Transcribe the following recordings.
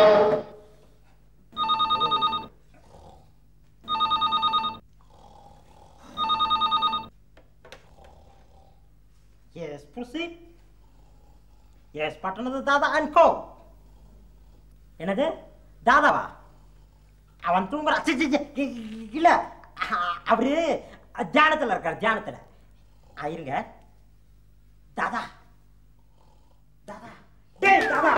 Yes, proceed. Yes, பட்டணத்து தாதா and கோ என்னது தாதாவா அவன் தூங்குறான் சி, சி, சி, இ- இ- இல்ல அ- அவரு தியானத்துல இருக்கார் தியானத்துல ஆ, இருங்க தாதா தாதா டேய் தாதா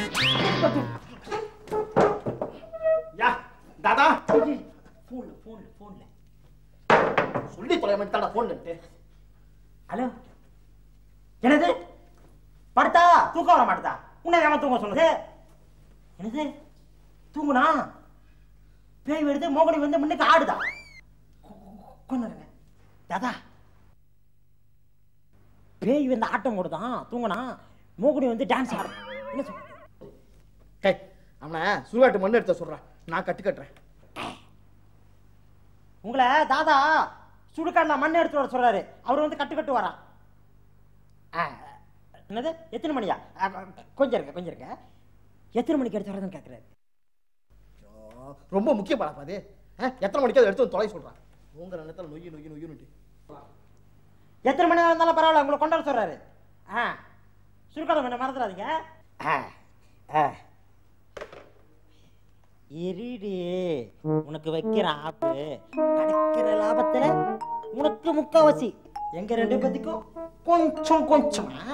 யா தாதா போன்ல போன்ல போன்ல சொல்லி தொலை தாடா போன்ட்டு ஹலோ என்னது படுத்தா தூக்கம் வர மாட்டதா உன்னை அவன் தூங்க சொன்னது என்னது தூங்குனா பேய் வருது மோகனி வந்து முன்னுக்கு ஆடுதா கொண்டுருங்க தாதா பேய் வந்து ஆட்டம் போடுதான் தூங்குனா மோகனி வந்து டான்ஸ் ஆடும் என்ன சொல்ற டேய் அவனை சுடுகாட்டு மண்ணு எடுத்த சொல்றான் நான் கட்டு கட்டுறேன் உங்களை தாதா சுடுகாட்டில் மண் எடுத்து வர சொல்றாரு அவர் வந்து கட்டு கட்டு வரான் ஆ, என்னது எத்தனை மணியா ஆ, கொஞ்சம் இருக்க கொஞ்சம் இருக்க எத்தனை மணிக்கு எடுத்து வரதுன்னு கேட்குறாரு ஐயோ, ரொம்ப முக்கிய படம் அது ஆ, எத்தனை மணிக்கு அதை எடுத்து வந்து தொலை சொல்றான் உங்க நேரத்தில் நொய்யு நொய்யு நொய்யுன்னுட்டு எத்தனை மணி நேரம் இருந்தாலும் பரவாயில்ல உங்களை கொண்டாட சொல்றாரு ஆ சுருக்காலம் என்ன மறந்துடாதீங்க ஆ ஆ இருடி உனக்கு வைக்கிற ஆப்பு கிடைக்கிற லாபத்துல உனக்கு முக்காவாசி எங்க ரெண்டு பேத்துக்கும் கொஞ்சம் கொஞ்சம் ஆ.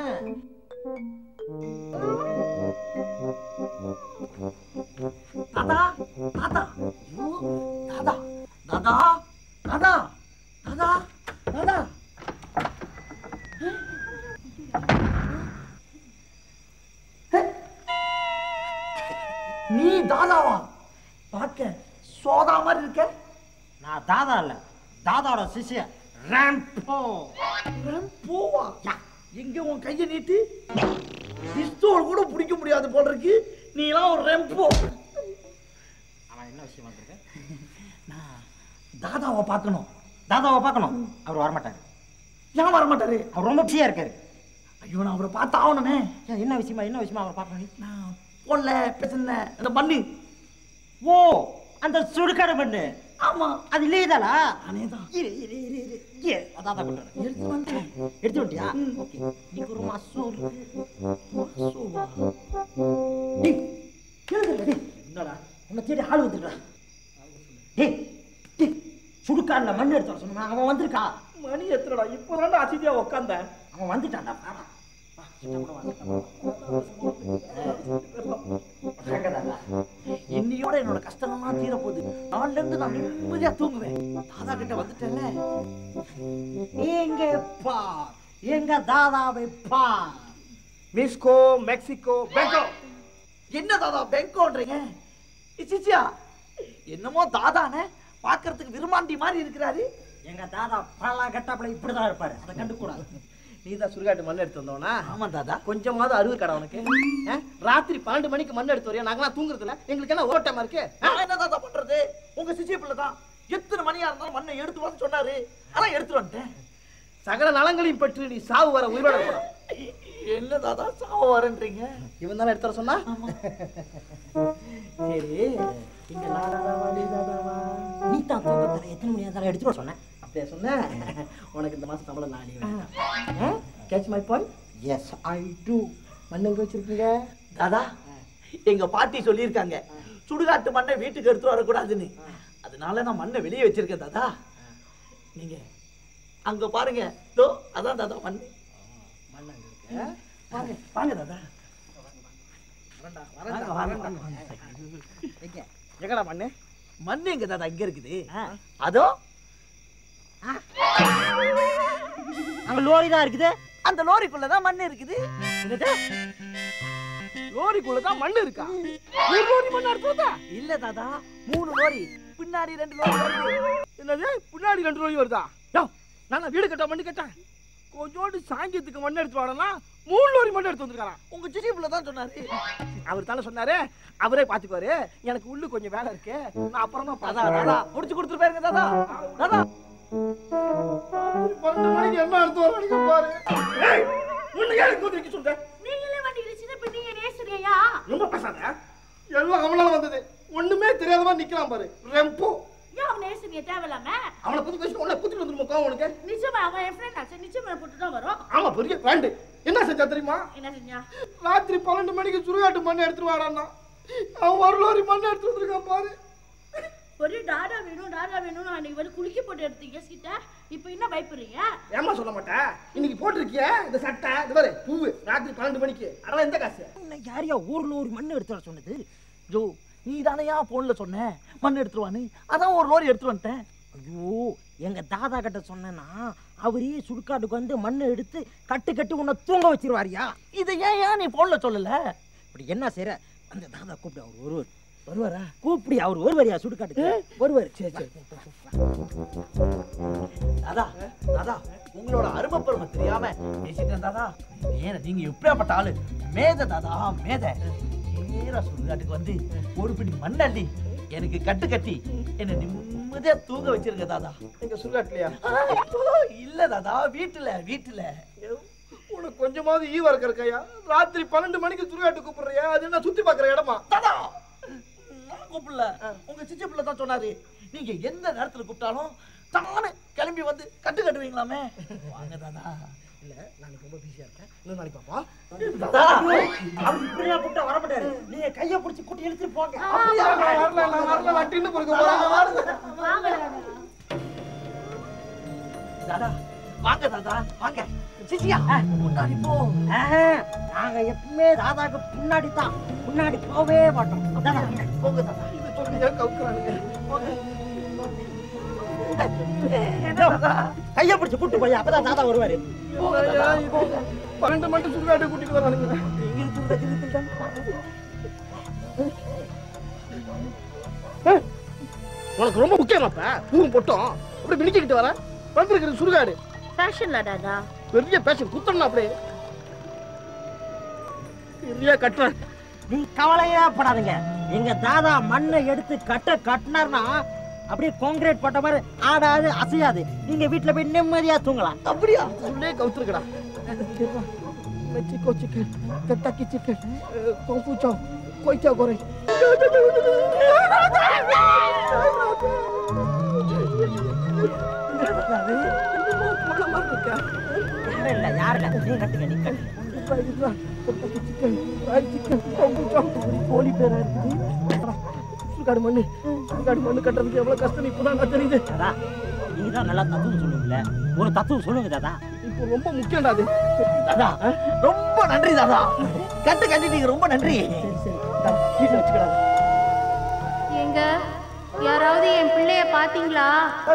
தாதா தாதா ஐயோ, தாதா தாதா தாதா தாதா தாதா நீ தாதாவா பார்க்க சோதா மாதிரி இருக்க நான் தாதா இல்ல தாதாவோட சிஷ்ய ரேம்போ போவா எங்க உன் கையை நீட்டு பிஸ்தோல் கூட பிடிக்க முடியாது போல இருக்கு நீ எல்லாம் ஒரு ரெம்போ அவன் என்ன விஷயம் வந்திருக்க நான் தாதாவை பார்க்கணும் தாதாவை பார்க்கணும் அவர் வரமாட்டாரு ஏன் வர மாட்டாரு அவர் ரொம்ப பிஸியா இருக்காரு ஐயோ நான் அவரை பார்த்து ஆகணுமே ஏன், என்ன விஷயமா என்ன விஷயமா அவர் பார்க்கணும் நான் போன்ல பேசுன அந்த பண்ணு ஓ அந்த சுடுகாடு பண்ணு ஆமா அது இல்லையதாளா நானே தான் இரு இரு இரு இரு இரு அதான் தான் பண்றேன் எடுத்து வந்தேன் எடுத்து விட்டியா ஓகே நீக்கு ஒரு மாசம் இருக்கு மாசுவா. டேய் கேளுங்க டேய் என்னடா உன்னை தேடி ஆள் வந்துடுறா டேய் டேய் சுடுகாடுல மண் எடுத்து வர சொன்னா அவன் வந்திருக்கா மணி எத்தனடா இப்போதான்டா அசிதியா உட்காந்தேன் அவன் வந்துட்டான்டா வாடா. வா, கிட்ட கூட வந்துட்டான். இன்னையோட என்னோட கஷ்டம்லாம் தீர போகுது நாள்ல இருந்து நான் நிம்மதியா தூங்குவேன் தாதா கிட்ட வந்துட்டேன்ல எங்க பா எங்க தாதாவை பா மிஸ்கோ மெக்சிகோ பெங்கோ என்ன தாதா பெங்கோன்றீங்க சிச்சியா என்னமோ தாதானே பார்க்கறதுக்கு விருமாண்டி மாதிரி இருக்கிறாரு எங்க தாதா பல கட்டப்பட இப்படிதான் இருப்பாரு அதை கண்டுக்கூடாது நீ தான் சுடுகாட்டு மண் எடுத்து வந்தவனா ஆமா தாதா கொஞ்சமாவது அறிவு கடை உனக்கு ஆ? ராத்திரி பன்னெண்டு மணிக்கு மண் எடுத்து வரையா நாங்களாம் தூங்குறதுல எங்களுக்கு என்ன ஓட்டமா இருக்கு நான் என்ன தாத்தா பண்றது உங்க சிச்சிய பிள்ளை தான் எத்தனை மணியா இருந்தாலும் மண்ணை எடுத்து வான்னு சொன்னாரு அதான் எடுத்துட்டு வந்துட்டேன் சகல நலங்களையும் பெற்று நீ சாவு வர உயிரோட போற என்ன தாத்தா சாவு வரன்றீங்க இவன் தானே எடுத்து வர சொன்னா சரி இங்க நாடாவா நீ தாதாவா நீ தான் தூக்கத்துல எத்தனை மணி இருந்தாலும் எடுத்துட்டு வர சொன்னேன் அப்படியே சொன்ன உனக்கு இந்த மாசம் சம்பளம் நாளை வேணும் catch my point yes I do மண் எங்க வச்சிருக்கீங்க தாதா எங்க பாட்டி சொல்லியிருக்காங்க சுடுகாட்டு மண்ணை வீட்டுக்கு எடுத்து வரக்கூடாதுன்னு அதனால நான் மண்ணை வெளியே வச்சிருக்கேன் தாதா நீங்க அங்க பாருங்க தோ அதான் தாதா மண் மண் அங்க இருக்கு வாங்க வாங்க தாதா வாங்க, வாங்க, வாங்க. எங்கடா மண்ணு மண்ணு எங்க தாதா இங்க இருக்குது அதோ அங்க லோரி தான் இருக்குது அந்த லோரிக்குள்ளதான் மண் இருக்குது என்னது லோரிக்குள்ளதான் மண் இருக்கா ஒரு லோரி மண் அடுத்ததா இல்ல தாதா மூணு லோரி பின்னாடி ரெண்டு லோரி வருது என்னது பின்னாடி ரெண்டு லோரி வருதா யோ நான் வீடு கட்ட மண்ணு கட்டேன் கொஞ்சோண்டு சாங்கியத்துக்கு மண் எடுத்து வரனா மூணு லோரி மண் எடுத்து வந்திருக்காராம் உங்க சிசி பிள்ளை தான் சொன்னாரு அவர் தானே சொன்னாரு அவரே பாத்துக்குவாரு எனக்கு உள்ளு கொஞ்சம் வேலை இருக்கு நான் அப்புறமா தாதா தாதா முடிச்சு கொடுத்துட்டு போயிருங்க தாதா தாதா பன்னெண்டு மணிக்கு என்ன எடுத்து வர பாரு உன்னை ஏன் கூத்து வைக்க சொல்றேன் நீங்களே வண்டியில் சின்ன பிள்ளைங்க நேசுறியா ரொம்ப பேசாத எல்லாம் அவனால வந்தது ஒண்ணுமே தெரியாத மாதிரி நிக்கிறான் பாரு ரெம்போ ஏன் அவனை ஏசுறீங்க தேவையில்லாம அவனை பத்தி பேசி உன்னை குத்திட்டு வந்துருமா கோவம் உனக்கு நிச்சயமா அவன் என் ஃப்ரெண்ட் ஆச்சு நிச்சயமா போட்டு தான் வரும் ஆமா பெரிய வேண்டு என்ன செஞ்சா தெரியுமா என்ன செஞ்சா ராத்திரி பன்னெண்டு மணிக்கு சுடுகாட்டு மண்ணை எடுத்துட்டு வாடான்னா அவன் ஒரு லோரி மண்ணை எடுத்து வந்திருக்கான் பாரு ஒரு டாடா வேணும் டாடா வேணும் அன்னைக்கு வந்து குளிக்க போட்டு எடுத்தீங்க சீட்ட இப்போ என்ன பயப்படுறீங்க ஏமா சொல்ல மாட்டேன் இன்னைக்கு போட்டிருக்கிய இந்த சட்டை இது பாரு பூவு ராத்திரி பன்னெண்டு மணிக்கு அதெல்லாம் எந்த காசு உன்னை யாரையா ஊர்ல ஒரு மண் எடுத்து வர சொன்னது ஜோ நீ தானையா போன்ல சொன்ன மண் எடுத்துருவான்னு அதான் ஒரு லோரி எடுத்துட்டு வந்துட்டேன் ஐயோ எங்க தாதா கிட்ட சொன்னேன்னா அவரே சுடுகாட்டுக்கு வந்து மண்ணை எடுத்து கட்டு கட்டி உன்னை தூங்க வச்சிருவாரியா இதை ஏன் ஏன் நீ போன்ல சொல்லல இப்படி என்ன செய்யற அந்த தாதா கூப்பிடு அவர் ஒருவர் வருவாரா கூப்பிடி அவர் ஒருவரியா சுடுகாட்டுக்கு ஒருவர் சரி சரி தாதா தாதா உங்களோட அருமை பெருமை தெரியாம பேசிட்டேன் தாதா நேர நீங்க எப்படியாப்பட்ட ஆளு மேத தாதா மேத நேரா சுடுகாட்டுக்கு வந்து ஒரு பிடி மண்ணள்ளி எனக்கு கட்டு கட்டி என்ன நிம்மதியா தூங்க வச்சிருக்க தாதா எங்க சுடுகாட்டுலயா இல்ல தாதா வீட்டுல வீட்டுல உனக்கு கொஞ்சமாவது ஈவ இருக்கிற கையா ராத்திரி பன்னெண்டு மணிக்கு சுடுகாட்டு கூப்பிடுறியா அது என்ன சுத்தி பாக்குற இடமா தாதா நான் கூப்பிடல உங்க சிச்சி பிள்ளை தான் சொன்னாரு நீங்க எந்த நேரத்துல கூப்பிட்டாலும் தானே கிளம்பி வந்து கட்டு கட்டுவீங்களாமே வாங்க தாதா இல்ல நாளைக்கு ரொம்ப பிஸியா இருக்கேன் இன்னும் நாளைக்கு பாப்பா தாதா அவர் இப்படியா கூப்பிட்டா வர மாட்டாரு நீங்க கையை பிடிச்சி கூட்டி இழுத்துட்டு போங்க நான் வரல நான் வரல நான் டின்னு கொடுக்க போறேன் வாங்க தாதா வாங்க தாதா வாங்க சிச்சியா முன்னாடி போ ஆஹா, நாங்க எப்பவுமே தாதாக்கு பின்னாடி தான் முன்னாடி போவே மாட்டோம் தாதா, போங்க தாதா இது சொல்லியா கவுக்குறானுங்க கையை பிடிச்சி கூட்டு போய் அப்பதான் தாதா வருவாரு ஐயா, இது பன்னெண்டு மணிக்கு சுடுகாட்டு கூட்டிட்டு வரானுங்க ஏய், உனக்கு ரொம்ப முக்கியமாப்பா பூவும் பொட்டும் அப்படி மினிக்கிட்டு வர வந்திருக்கிறது சுடுகாடு ஃபேஷன்ல டாடா பெரிய பேஷன் குத்தணும் அப்படியே பெரிய கட்டுறேன் நீ கவலையே படாதீங்க எங்க தாதா மண்ணை எடுத்து கட்ட கட்டினார்னா அப்படியே கான்கிரீட் போட்ட மாதிரி ஆடாது அசையாது நீங்க வீட்டுல போய் நிம்மதியா தூங்கலாம் அப்படியா உள்ளே கவுத்துருக்கடா மெக்சிகோ சிக்கன் கெட்டாக்கி சிக்கன் கொம்புச்சோ கொய்ச்சா குறை யாரும் இல்ல யாரும் இல்ல நீ கட்டுங்க நீ கட்டுங்க போலி பேரா இருக்குது சுடுகாடு மண்ணு சுடுகாடு மண்ணு கட்டுறதுக்கு எவ்வளவு கஷ்டம் இப்பதான் நான் தெரியுது தாதா நீங்க தான் நல்லா தத்துவம் சொல்லுவீங்களே ஒரு தத்துவம் சொல்லுங்க தாதா இப்போ ரொம்ப முக்கியம்டா அது தாதா ரொம்ப நன்றி தாதா கட்டு கட்டிட்டீங்க ரொம்ப நன்றி வீட்டில் வச்சுக்கடா எங்க யாராவது என் பிள்ளைய பாத்தீங்களா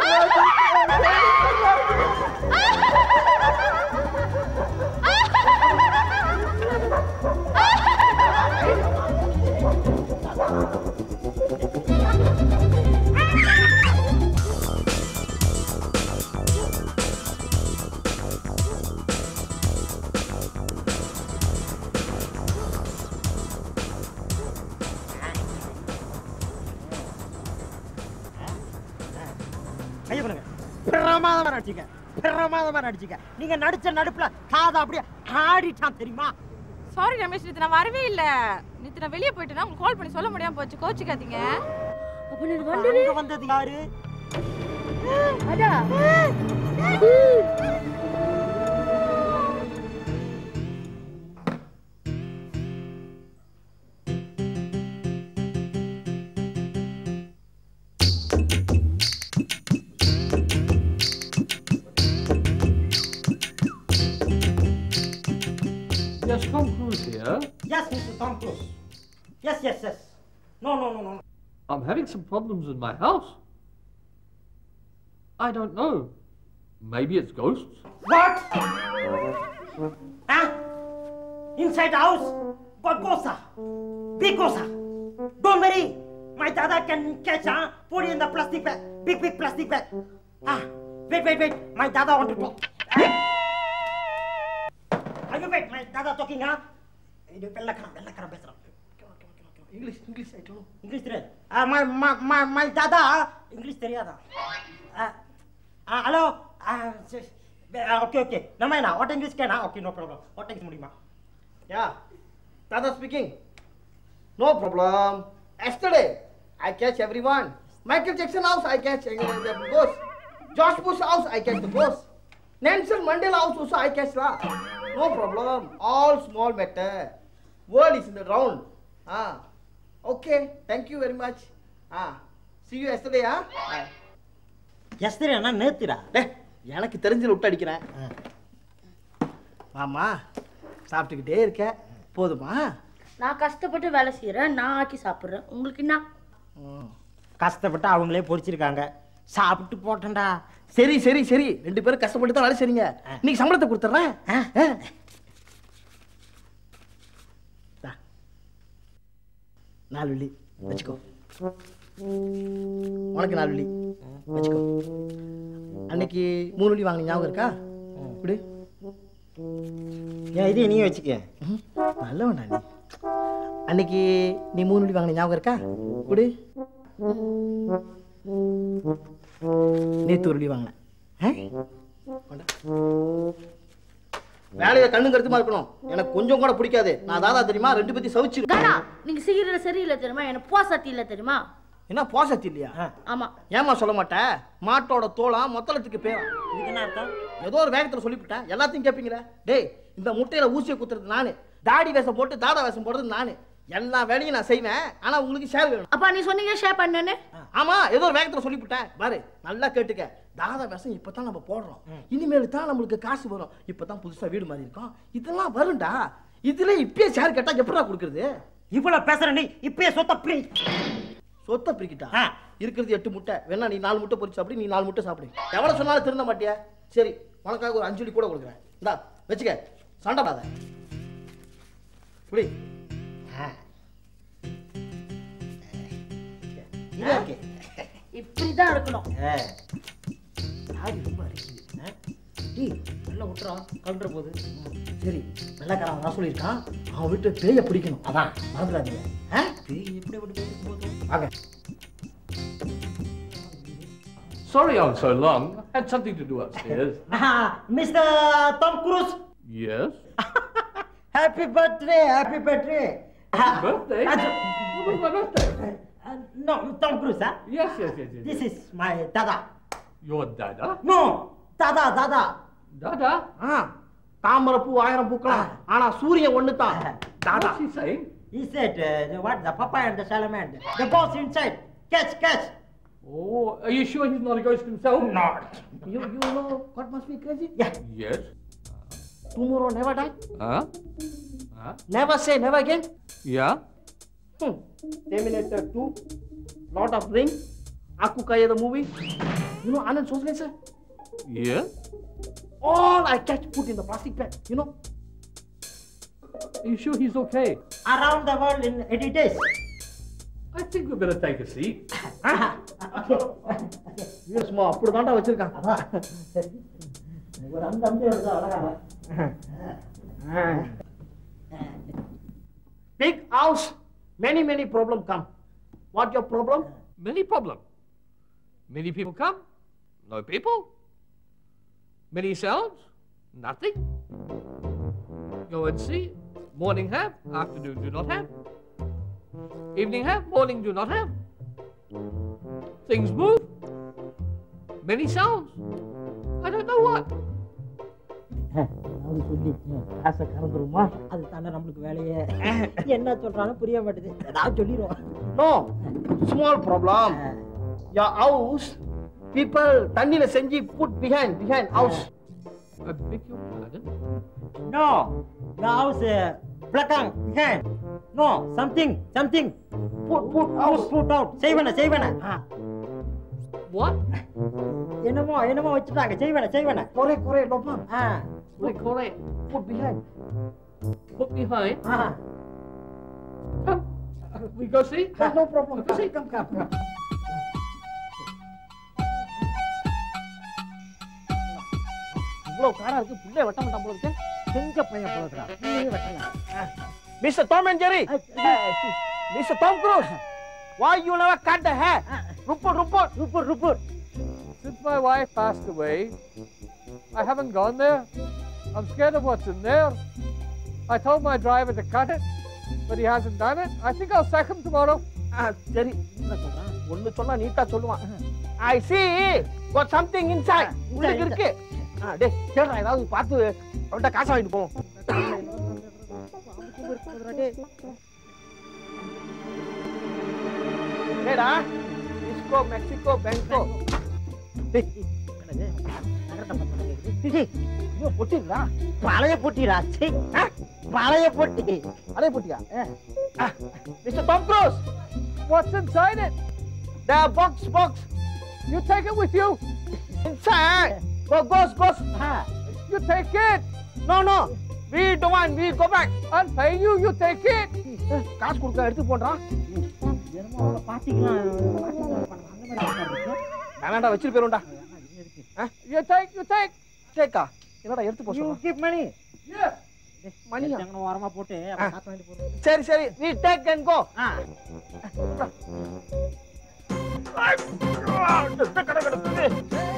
கையை பண்ணுங்க பிரமாதமா நடிச்சிங்க பிரமாதமா நடிச்சிங்க நீங்க நடிச்ச நடிப்புல தாதா அப்படியே ஆடிட்டான் தெரியுமா சாரி ரமேஷ் நேத்து நான் வரவே இல்ல நேத்து நான் வெளியே போயிட்டேன்னா உங்களுக்கு கால் பண்ணி சொல்ல முடியாம போச்சு கோச்சிக்காதீங்க அப்ப நீ வந்து அங்க வந்தது யாரு அதா Yes, Tom Cruise here. Yes, Mr. Tom Cruise. Yes, yes, yes. No, no, no, no. I'm having some problems in my house. I don't know. Maybe it's ghosts. What? Huh? Inside house? What gosa? Big gosa. Don't worry. My dada can catch, huh? Put it in the plastic bag. Big, big plastic bag. Ah, wait, wait, wait. My dada want to talk. Are you wait? My dada talking, huh? இது வெள்ளக்காரன் வெள்ளக்காரன் பேசுறான் English English ஆயிட்டோம் English தெரியாது ஆ, my my my my தாதா English தெரியாதா hello okay okay நம்ம என்ன வாட் இங்கிலீஷ் கேனா okay no problem what English முடியுமா யா தாதா speaking no problem Yesterday, I catch everyone. Michael Jackson house, I catch uh, the ghost. Josh Bush house, I catch the ghost. Nelson Mandela house also, I catch lah. No problem. All small matter. World is in the round. Ah, okay. Thank you very much. Ah, see you yesterday, ah. Ah. எஸ்திரி அண்ணா நேத்துடா டே எனக்கு தெரிஞ்சு விட்டு அடிக்கிறேன் மாமா சாப்பிட்டுக்கிட்டே இருக்க போதுமா நான் கஷ்டப்பட்டு வேலை செய்யறேன் நான் ஆக்கி சாப்பிடுறேன் உங்களுக்கு என்ன கஷ்டப்பட்டு அவங்களே பொடிச்சிருக்காங்க சாப்பிட்டு போட்டேன்டா சரி சரி சரி ரெண்டு பேரும் கஷ்டப்பட்டு தான் வேலை செய்றீங்க இன்னைக்கு சம்பளத்தை கொடுத்துட்றேன் ஆ. நாலு வெள்ளி வச்சுக்கோ உனக்கு நாலு வெள்ளி வச்சுக்கோ அன்னைக்கு மூணு வெள்ளி வாங்கின ஞாபகம் இருக்கா இப்படி ஏன் இது நீ வச்சுக்க நல்லவன்டா நீ அன்னைக்கு நீ மூணு வெள்ளி வாங்கின ஞாபகம் இருக்கா இப்படி நேத்து ஒரு வெள்ளி வாங்கினேன் ஆ? கொண்டா. வேலையை கண்ணு கருத்துமா இருக்கணும் எனக்கு கொஞ்சம் கூட பிடிக்காது நான் தாதா தெரியுமா ரெண்டு பத்தி சவிச்சிரு தானா நீங்க செய்யறது சரியில்லை தெரியுமா எனக்கு போ சத்தி இல்லை தெரியுமா என்ன போசத்தி இல்லையா ஆமா ஏமா சொல்ல மாட்டேன் மாட்டோட தோளம் மொத்தலத்துக்கு பேரும் இதுக்கு என்ன அர்த்தம் ஏதோ ஒரு வேகத்துல சொல்லிவிட்டேன் எல்லாத்தையும் கேட்பீங்களே டேய் இந்த முட்டையில ஊசியை குத்துறது நானு தாடி வேஷம் போட்டு தாடா வேஷம் போடுறது நானு எல்லா வேலையும் நான் செய்வேன் ஆனா உங்களுக்கு ஷேர் வேணும் அப்பா நீ சொன்னீங்க ஷேர் பண்ணுன்னு ஆமா ஏதோ ஒரு வேகத்துல சொல்லிவிட்டேன் பாரு நல்லா கேட்டுக்க தாதா வேஷம் இப்பதான் நம்ம போடுறோம் இனிமேல் தான் நம்மளுக்கு காசு வரும் இப்பதான் புதுசா வீடு மாதிரி இருக்கோம் இதெல்லாம் வரும்டா இதுல இப்பயே ஷேர் கேட்டா எப்படா கொடுக்குறது இவ்வளவு பேசுற நீ இப்பயே சொத்த பிரி சொத்தை பிரிக்கிட்டா ஆ. இருக்கிறது எட்டு முட்டை வேணா நீ நாலு முட்டை பொரிச்சு சாப்பிடு நீ நாலு முட்டை சாப்பிடு எவ்வளவு சொன்னாலும் திருந்த மாட்டியா சரி உனக்காக ஒரு அஞ்சு வெள்ளி கூட கொடுக்குறேன் இந்தா வச்சுக்க சண்டை பாத புடி இது ஓகே இப்படிதான் இருக்கணும் தாடி ரொம்ப அரிக்குது ஆ? டேய் நல்லா விட்டுறா கவுண்டர் போகுது சரி வெள்ளக்காரன் வர சொல்லியிருக்கான் அவன் வீட்டு பேய பிடிக்கணும் அதான் மறந்துடாதீங்க ஆ? பேய் எப்படி எப்படி போகுது போதும் வாங்க Sorry I'm so long. I had something to do upstairs. Mister Tom Cruise yes? Happy birthday happy birthday Birthday? What was my birthday? No Tom Cruise ah Yes, yes, yes, yes. This is my dada Your dada? No dada dada Dada? Ah தாமரை பூ ஆயிரம் பூக்கலாம் ஆனா சூரியன் ஒண்ணு தான் தாதா What's he saying? He said, uh, the, what, the papa and the salamander. The boss inside. Catch, catch. Oh, are you sure he's not a ghost himself? Not. you you know what must be crazy Yeah. Yes. tomorrow never die Huh? Huh? never say never again Yeah? hmm. terminator 2 lord of ring aku kaya the movie you know anand Schwarzenegger Yeah? all i catch put in the plastic bag you know Are you sure he's okay? Around the world in 80 days. I think we better take a seat. சும்மா அப்படி தாண்டா வச்சிருக்கான் ஒரு அந்த அந்த வருது அழகா big house many many problem come what your problem Many problem. Many people come, no people. Many sounds, nothing. Go and see. Morning have, afternoon do not have. Evening have, morning do not have. Things move. Many sounds. I don't know what. அது சொல்லி காசை கறந்துருமா அது தானே நம்மளுக்கு வேலையே என்ன சொல்றாலும் புரிய மாட்டேது ஏதாவது சொல்லிடுவோம் no small problem your house people தண்ணில செஞ்சு put behind behind house I beg your pardon? No, the house uh, belakang behind. No, something, something. Put, put out, put out. செய்வன செய்வன What? என்னமோ என்னமோ வச்சுட்டாங்க செய்வன செய்வன correct correct no problem ah What call it? put behind Put behind. Ah Come. We go see? no problem Go see. come come come இவ்வளவு காரா இருக்கு புள்ளை வெட்ட மாட்டான் போல இருக்கு செஞ்ச பையன் போகிறா நீ வெட்டலாம் Mr. Tom and Jerry Mr. Tom Cruise why you never cut the hair report report report report Since my wife passed away, I haven't gone there. I'm scared of what's in there. I told my driver to cut it, but he hasn't done it. I think I'll sack him tomorrow. ஆ, சரி ஒண்ணு சொன்னா நீட்டா சொல்லுவான் ஐ see got something inside உள்ளுக்கு இருக்கு ஆ, டேய் தேடுறா ஏதாவது பார்த்து அவன்கிட்ட காசு வாங்கிட்டு போவோம் ஏடா டிஸ்கோ மெக்சிகோ பெங்கோ டேய் ஐயோ, பொட்டிங்களா பழைய பொட்டிடா சீ. பழைய பொட்டி அதே பொட்டியா mister Tom Cruise what's inside it the box box you take it with you inside go goes goes you take it no no we don't we go back and pay you you take it காசு கொடுக்க எடுத்து போடுறான் வேணாண்டா வச்சிட்டு போயிருண்டா you take you take டேக்கா என்னடா எடுத்து போ சொல்றா கீப் மணி மணியா ஓரமா போட்டு அப்புறம் காசு வாங்கிட்டு போறோம் சரி சரி வி டேக் அண்ட் கோ ஆ கடை கிடக்குது